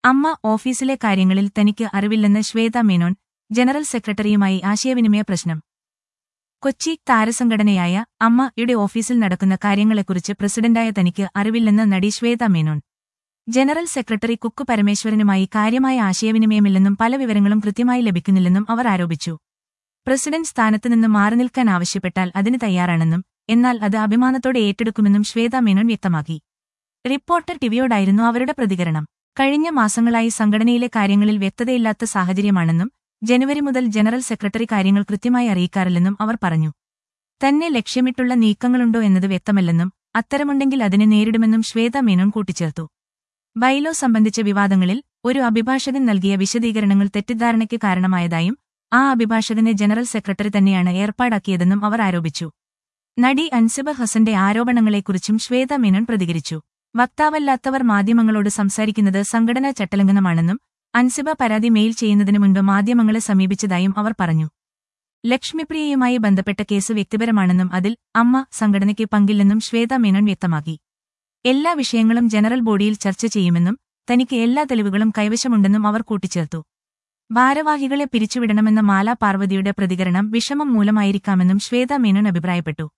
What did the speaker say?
അമ്മ ഓഫീസിലെ കാര്യങ്ങളിൽ തനിക്ക് അറിവില്ലെന്ന് ശ്വേത മേനോൻ ജനറൽ സെക്രട്ടറിയുമായി ആശയവിനിമയ പ്രശ്നം കൊച്ചി താരസംഘടനയായ അമ്മയുടെ ഓഫീസിൽ നടക്കുന്ന കാര്യങ്ങളെക്കുറിച്ച് പ്രസിഡന്റായ തനിക്ക് അറിവില്ലെന്ന് നടി ശ്വേത മേനോൻ ജനറൽ സെക്രട്ടറി കുക്കു പരമേശ്വരനുമായി കാര്യമായ ആശയവിനിമയമില്ലെന്നും പല വിവരങ്ങളും കൃത്യമായി ലഭിക്കുന്നില്ലെന്നും അവർ ആരോപിച്ചു പ്രസിഡന്റ് സ്ഥാനത്ത് നിന്ന് മാറി നിൽക്കാൻ ആവശ്യപ്പെട്ടാൽ അതിന് തയ്യാറാണെന്നും എന്നാൽ അത് അഭിമാനത്തോടെ ഏറ്റെടുക്കുമെന്നും ശ്വേത മേനോൻ വ്യക്തമാക്കി റിപ്പോർട്ടർ ടിവിയോടായിരുന്നു അവരുടെ പ്രതികരണം കഴിഞ്ഞ മാസങ്ങളായി സംഘടനയിലെ കാര്യങ്ങളിൽ വ്യക്തതയില്ലാത്ത സാഹചര്യമാണെന്നും ജനുവരി മുതൽ ജനറൽ സെക്രട്ടറി കാര്യങ്ങൾ കൃത്യമായി അറിയിക്കാറില്ലെന്നും അവർ പറഞ്ഞു തന്നെ ലക്ഷ്യമിട്ടുള്ള നീക്കങ്ങളുണ്ടോ എന്നത് വ്യക്തമല്ലെന്നും അത്തരമുണ്ടെങ്കിൽ അതിനെ നേരിടുമെന്നും ശ്വേത മേനോൻ കൂട്ടിച്ചേർത്തു ബൈലോ സംബന്ധിച്ച വിവാദങ്ങളിൽ ഒരു അഭിഭാഷകൻ നൽകിയ വിശദീകരണങ്ങൾ തെറ്റിദ്ധാരണയ്ക്ക് കാരണമായതായും ആ അഭിഭാഷകനെ ജനറൽ സെക്രട്ടറി തന്നെയാണ് ഏർപ്പാടാക്കിയതെന്നും അവർ ആരോപിച്ചു നടി അൻസിബ ഹസന്റെ ആരോപണങ്ങളെക്കുറിച്ചും ശ്വേത മേനോൻ പ്രതികരിച്ചു വക്താവല്ലാത്തവർ മാധ്യമങ്ങളോട് സംസാരിക്കുന്നത് സംഘടനാ ചട്ടലംഘനമാണെന്നും അൻസിബ പരാതി മെയിൽ ചെയ്യുന്നതിനു മുൻപ് മാധ്യമങ്ങളെ സമീപിച്ചതായും അവർ പറഞ്ഞു ലക്ഷ്മിപ്രിയയുമായി ബന്ധപ്പെട്ട കേസ് വ്യക്തിപരമാണെന്നും അതിൽ അമ്മ സംഘടനയ്ക്ക് പങ്കില്ലെന്നും ശ്വേത മേനോൻ വ്യക്തമാക്കി എല്ലാ വിഷയങ്ങളും ജനറൽ ബോഡിയിൽ ചർച്ച ചെയ്യുമെന്നും തനിക്ക് എല്ലാ തെളിവുകളും കൈവശമുണ്ടെന്നും അവർ കൂട്ടിച്ചേർത്തു ഭാരവാഹികളെ പിരിച്ചുവിടണമെന്ന മാല പാർവതിയുടെ പ്രതികരണം വിഷമം മൂലമായിരിക്കാമെന്നും ശ്വേത മേനോൻ അഭിപ്രായപ്പെട്ടു